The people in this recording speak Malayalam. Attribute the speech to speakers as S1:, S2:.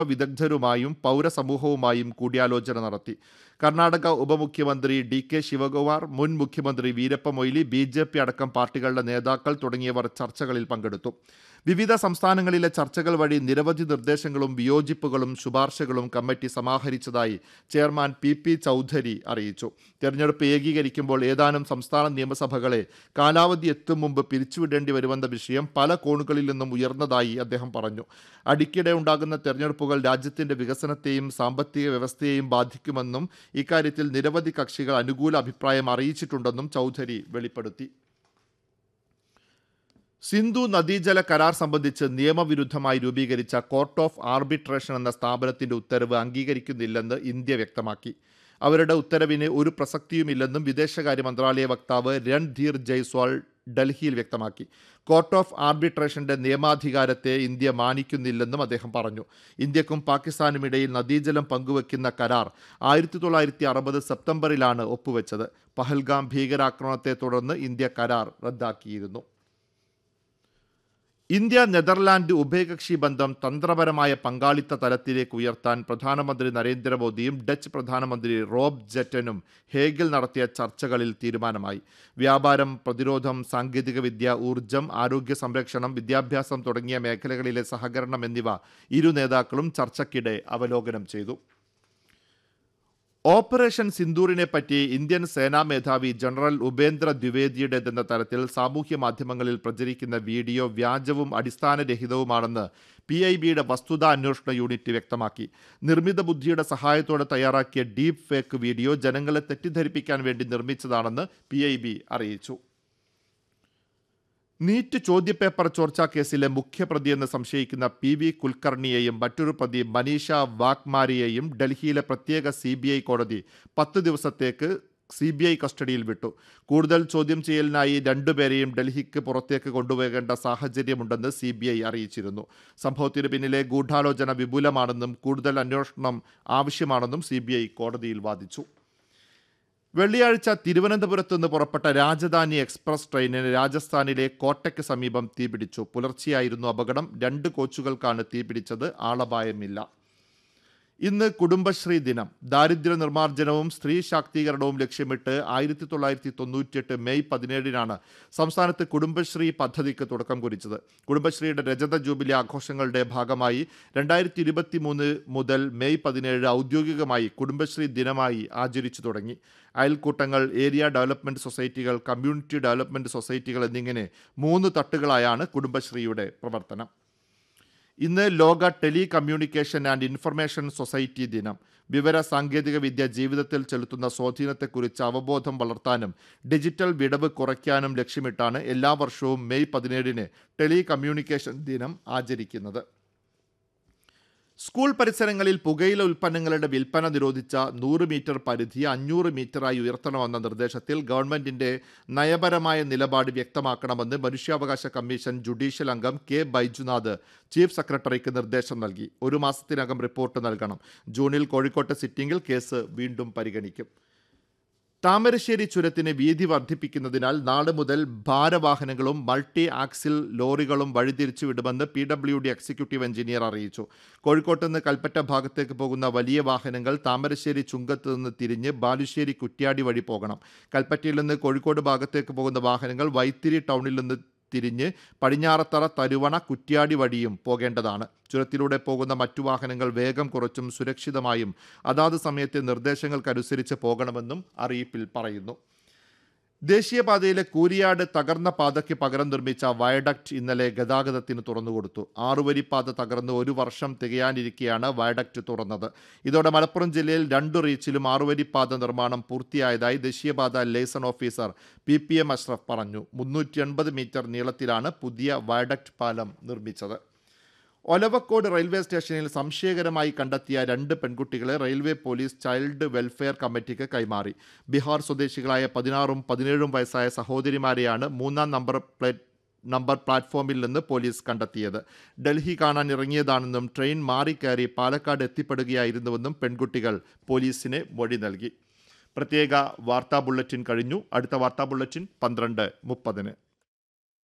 S1: വിദഗ്ധരുമായും പൗരസമൂഹവുമായും കൂടിയാലോചന നടത്തി കർണാടക ഉപമുഖ്യമന്ത്രി ഡി കെ ശിവകുമാർ മുൻ മുഖ്യമന്ത്രി Veerappa Moily B J P അടക്കം പാർട്ടികളുടെ നേതാക്കൾ തുടങ്ങിയവർ ചർച്ചകളിൽ പങ്കെടുത്തു വിവിധ സംസ്ഥാനങ്ങളിലെ ചർച്ചകൾ വഴി നിരവധി നിർദ്ദേശങ്ങളും വിയോജിപ്പുകളും ശുപാർശകളും കമ്മിറ്റി സമാഹരിച്ചതായി ചെയർമാൻ പി പി ചൗധരി അറിയിച്ചു തെരഞ്ഞെടുപ്പ് ഏകീകരിക്കുമ്പോൾ ഏതാനും സംസ്ഥാന നിയമസഭകളെ കാലാവധി എത്തും മുമ്പ് പിരിച്ചുവിടേണ്ടി വരുമെന്ന വിഷയം പല കോണുകളിൽ നിന്നും ഉയർന്നതായി അദ്ദേഹം പറഞ്ഞു അടിക്കിടെ ഉണ്ടാകുന്ന തെരഞ്ഞെടുപ്പുകൾ രാജ്യത്തിന്റെ വികസനത്തെയും സാമ്പത്തിക വ്യവസ്ഥയെയും ബാധിക്കുമെന്നും ഇക്കാര്യത്തിൽ നിരവധി കക്ഷികൾ അനുകൂല അഭിപ്രായം അറിയിച്ചിട്ടുണ്ടെന്നും ചൗധരി വെളിപ്പെടുത്തി സിന്ധു നദീജല കരാർ സംബന്ധിച്ച് നിയമവിരുദ്ധമായി രൂപീകരിച്ച കോർട്ട് ഓഫ് ആർബിട്രേഷൻ എന്ന സ്ഥാപനത്തിന്റെ ഉത്തരവ് അംഗീകരിക്കുന്നില്ലെന്ന് ഇന്ത്യ വ്യക്തമാക്കി അവരുടെ ഉത്തരവിന് ഒരു പ്രസക്തിയുമില്ലെന്നും വിദേശകാര്യ മന്ത്രാലയ വക്താവ് രൺധീർ ജയ്സ്വാൾ ഡൽഹിയിൽ വ്യക്തമാക്കി കോർട്ട് ഓഫ് ആർബിട്രേഷന്റെ നിയമാധികാരത്തെ ഇന്ത്യ മാനിക്കുന്നില്ലെന്നും അദ്ദേഹം പറഞ്ഞു ഇന്ത്യക്കും പാകിസ്ഥാനും ഇടയിൽ നദീജലം പങ്കുവെക്കുന്ന കരാർ ആയിരത്തി തൊള്ളായിരത്തി അറുപത് സെപ്റ്റംബറിലാണ് ഒപ്പുവെച്ചത് പഹൽഗാം ഭീകരാക്രമണത്തെ തുടർന്ന് ഇന്ത്യ കരാർ റദ്ദാക്കിയിരുന്നു ഇന്ത്യ നെതർലാൻഡ് ഉഭയകക്ഷി ബന്ധം തന്ത്രപരമായ പങ്കാളിത്ത തലത്തിലേക്ക് ഉയർത്താൻ പ്രധാനമന്ത്രി നരേന്ദ്രമോദിയും ഡച്ച് പ്രധാനമന്ത്രി റോബ് ജെറ്റനും ഹേഗിൽ നടത്തിയ ചർച്ചകളിൽ തീരുമാനമായി വ്യാപാരം പ്രതിരോധം സാങ്കേതികവിദ്യ ഊർജം ആരോഗ്യ സംരക്ഷണം വിദ്യാഭ്യാസം തുടങ്ങിയ മേഖലകളിലെ സഹകരണം എന്നിവ ഇരു നേതാക്കളും ചർച്ചയ്ക്കിടെ അവലോകനം ചെയ്തു ഓപ്പറേഷൻ സിന്ദൂറിനെ പറ്റി ഇന്ത്യൻ സേനാ മേധാവി ജനറൽ ഉപേന്ദ്ര ദ്വിവേദിയുടേതെന്ന തരത്തിൽ സാമൂഹ്യ മാധ്യമങ്ങളിൽ പ്രചരിക്കുന്ന വീഡിയോ വ്യാജവും അടിസ്ഥാനരഹിതവുമാണെന്ന് പി ഐ ബിയുടെ വസ്തുതാ അന്വേഷണ യൂണിറ്റ് വ്യക്തമാക്കി നിർമ്മിത ബുദ്ധിയുടെ സഹായത്തോടെ തയ്യാറാക്കിയ ഡീപ് ഫേക്ക് വീഡിയോ ജനങ്ങളെ തെറ്റിദ്ധരിപ്പിക്കാൻ വേണ്ടി നിർമ്മിച്ചതാണെന്ന് പി ഐ ബി അറിയിച്ചു നീറ്റ് ചോദ്യപേപ്പർ ചോർച്ചാ കേസിലെ മുഖ്യപ്രതിയെന്ന് സംശയിക്കുന്ന പി വി കുൽക്കർണിയെയും മറ്റൊരു പ്രതി മനീഷ വാഗ്മാരിയെയും ഡൽഹിയിലെ പ്രത്യേക സി ബി ഐ കോടതി പത്ത് ദിവസത്തേക്ക് സി ബി ഐ കസ്റ്റഡിയിൽ വിട്ടു കൂടുതൽ ചോദ്യം ചെയ്യലിനായി രണ്ടുപേരെയും ഡൽഹിക്ക് പുറത്തേക്ക് കൊണ്ടുപോകേണ്ട സാഹചര്യമുണ്ടെന്ന് സി ബി ഐ അറിയിച്ചിരുന്നു സംഭവത്തിന് പിന്നിലെ ഗൂഢാലോചന വിപുലമാണെന്നും കൂടുതൽ അന്വേഷണം ആവശ്യമാണെന്നും സി ബി ഐ കോടതിയിൽ വാദിച്ചു വെള്ളിയാഴ്ച തിരുവനന്തപുരത്ത് നിന്ന് പുറപ്പെട്ട രാജധാനി എക്സ്പ്രസ് ട്രെയിനിന് രാജസ്ഥാനിലെ കോട്ടയ്ക്ക് സമീപം തീപിടിച്ചു പുലർച്ചെയായിരുന്നു അപകടം രണ്ട് കോച്ചുകൾക്കാണ് തീപിടിച്ചത് ആളപായമില്ല ഇന്ന് കുടുംബശ്രീ ദിനം ദാരിദ്ര്യ നിർമ്മാർജ്ജനവും സ്ത്രീ ശാക്തീകരണവും ലക്ഷ്യമിട്ട് ആയിരത്തി തൊള്ളായിരത്തി തൊണ്ണൂറ്റിയെട്ട് മെയ് പതിനേഴിനാണ് സംസ്ഥാനത്ത് കുടുംബശ്രീ പദ്ധതിക്ക് തുടക്കം കുറിച്ചത് കുടുംബശ്രീയുടെ രജത ജൂബിലി ആഘോഷങ്ങളുടെ ഭാഗമായി രണ്ടായിരത്തി ഇരുപത്തി മൂന്ന് മുതൽ മെയ് പതിനേഴ് ഔദ്യോഗികമായി കുടുംബശ്രീ ദിനമായി ആചരിച്ചു തുടങ്ങി അയൽക്കൂട്ടങ്ങൾ ഏരിയ ഡെവലപ്മെന്റ് സൊസൈറ്റികൾ കമ്മ്യൂണിറ്റി ഡെവലപ്മെന്റ് സൊസൈറ്റികൾ എന്നിങ്ങനെ മൂന്ന് തട്ടുകളായാണ് കുടുംബശ്രീയുടെ പ്രവർത്തനം ഇന്ന് ലോക telecommunication and information society ദിനം വിവര സാങ്കേതിക വിദ്യ ജീവിതത്തിൽ ചെലുത്തുന്ന സ്വാധീനത്തെക്കുറിച്ച് അവബോധം വളർത്താനും ഡിജിറ്റൽ വിടവ് കുറയ്ക്കാനും ലക്ഷ്യമിട്ടാണ് എല്ലാ വർഷവും മെയ് പതിനേഴിന് ടെലി കമ്മ്യൂണിക്കേഷൻ ദിനം ആചരിക്കുന്നത് സ്കൂൾ പരിസരങ്ങളിൽ പുകയില ഉൽപ്പന്നങ്ങളുടെ വിൽപ്പന നിരോധിച്ച നൂറ് മീറ്റർ പരിധി അഞ്ഞൂറ് മീറ്ററായി ഉയർത്തണമെന്ന നിർദ്ദേശത്തിൽ ഗവൺമെന്റിന്റെ നയപരമായ നിലപാട് വ്യക്തമാക്കണമെന്ന് മനുഷ്യാവകാശ കമ്മീഷൻ ജുഡീഷ്യൽ അംഗം കെ ബൈജുനാഥ് ചീഫ് സെക്രട്ടറിക്ക് നിർദ്ദേശം നൽകി ഒരു മാസത്തിനകം റിപ്പോർട്ട് നൽകണം ജൂണിൽ കോഴിക്കോട്ടെ സിറ്റിംഗിൽ കേസ് വീണ്ടും പരിഗണിക്കും താമരശ്ശേരി ചുരത്തിന് വീതി വർദ്ധിപ്പിക്കുന്നതിനാൽ നാളെ മുതൽ ഭാരവാഹനങ്ങളും മൾട്ടി ആക്സിൽ ലോറികളും വഴിതിരിച്ചു വിടുമെന്ന് P W D executive engineer അറിയിച്ചു കോഴിക്കോട്ട് നിന്ന് കൽപ്പറ്റ ഭാഗത്തേക്ക് പോകുന്ന വലിയ വാഹനങ്ങൾ താമരശ്ശേരി ചുങ്കത്ത് നിന്ന് തിരിഞ്ഞ് ബാലുശ്ശേരി കുറ്റ്യാടി വഴി പോകണം കൽപ്പറ്റയിൽ നിന്ന് കോഴിക്കോട് ഭാഗത്തേക്ക് പോകുന്ന വാഹനങ്ങൾ വൈത്തിരി ടൗണിൽ നിന്ന് തിരിഞ്ഞ് പടിഞ്ഞാറത്തറ തരുവണ കുറ്റ്യാടി വഴിയും പോകേണ്ടതാണ് ചുരത്തിലൂടെ പോകുന്ന മറ്റു വാഹനങ്ങൾ വേഗം കുറച്ചും സുരക്ഷിതമായും അതാത് സമയത്തെ നിർദ്ദേശങ്ങൾക്കനുസരിച്ച് പോകണമെന്നും അറിയിപ്പിൽ പറയുന്നു ദേശീയപാതയിലെ കൂരിയാട് തകർന്ന പാതയ്ക്ക് പകരം നിർമ്മിച്ച വയഡക്റ്റ് ഇന്നലെ ഗതാഗതത്തിന് തുറന്നുകൊടുത്തു ആറുവരി പാത തകർന്ന് ഒരു വർഷം തികയാനിരിക്കെയാണ് വയഡക്റ്റ് തുറന്നത് ഇതോടെ മലപ്പുറം ജില്ലയിൽ രണ്ടു റീച്ചിലും ആറുവരി പാത നിർമ്മാണം പൂർത്തിയായതായി ദേശീയപാത liaison officer P P M Ashraf പറഞ്ഞു മുന്നൂറ്റി എൺപത് മീറ്റർ നീളത്തിലാണ് പുതിയ വയഡക്റ്റ് പാലം നിർമ്മിച്ചത് ഒലവക്കോട് റെയിൽവേ സ്റ്റേഷനിൽ സംശയകരമായി കണ്ടെത്തിയ രണ്ട് പെൺകുട്ടികളെ റെയിൽവേ പോലീസ് ചൈൽഡ് വെൽഫെയർ കമ്മിറ്റിക്ക് കൈമാറി ബീഹാർ സ്വദേശികളായ പതിനാറും പതിനേഴും വയസ്സായ സഹോദരിമാരെയാണ് മൂന്നാം നമ്പർ പ്ലേറ്റ് നമ്പർ പ്ലാറ്റ്ഫോമിൽ നിന്ന് പോലീസ് കണ്ടെത്തിയത് ഡൽഹി കാണാൻ ഇറങ്ങിയതാണെന്നും ട്രെയിൻ മാറിക്കയറി പാലക്കാട് എത്തിപ്പെടുകയായിരുന്നുവെന്നും പെൺകുട്ടികൾ പോലീസിന് മൊഴി നൽകി പ്രത്യേക വാർത്താ ബുള്ളറ്റിൻ കഴിഞ്ഞു അടുത്ത വാർത്താ ബുള്ളറ്റിൻ പന്ത്രണ്ട് മുപ്പതിന്